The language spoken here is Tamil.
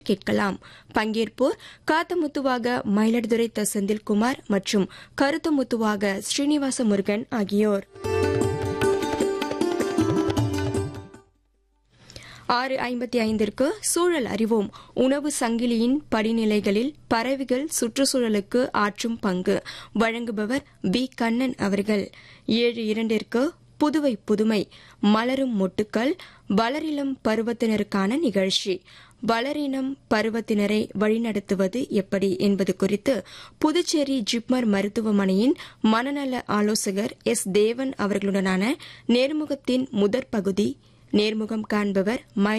கேட்கலாம் பங்கேற்போர் காத்தமுத்துவாக மயிலாடுதுறை த செந்தில்குமார் மற்றும் கருத்தமுத்துவாக ஸ்ரீனிவாச முருகன் ஆகியோர் ஆறு ஐம்பத்தி ஐந்திற்கு சூழல் அறிவோம் உணவு சங்கிலியின் படிநிலைகளில் பறவைகள் சுற்றுச்சூழலுக்கு ஆற்றும் பங்கு வழங்குபவர் வி கண்ணன் அவர்கள் ஏழு இரண்டிற்கு புதுவை புதுமை மலரும் மொட்டுக்கள் வளரிளம் பருவத்தினருக்கான நிகழ்ச்சி வளரினம் பருவத்தினரை வழிநடத்துவது எப்படி என்பது குறித்து புதுச்சேரி ஜிப்மர் மருத்துவமனையின் மனநல ஆலோசகர் எஸ் தேவன் அவர்களுடனான நேர்முகத்தின் முதற் பகுதி நேர்முகம் காண்பவர்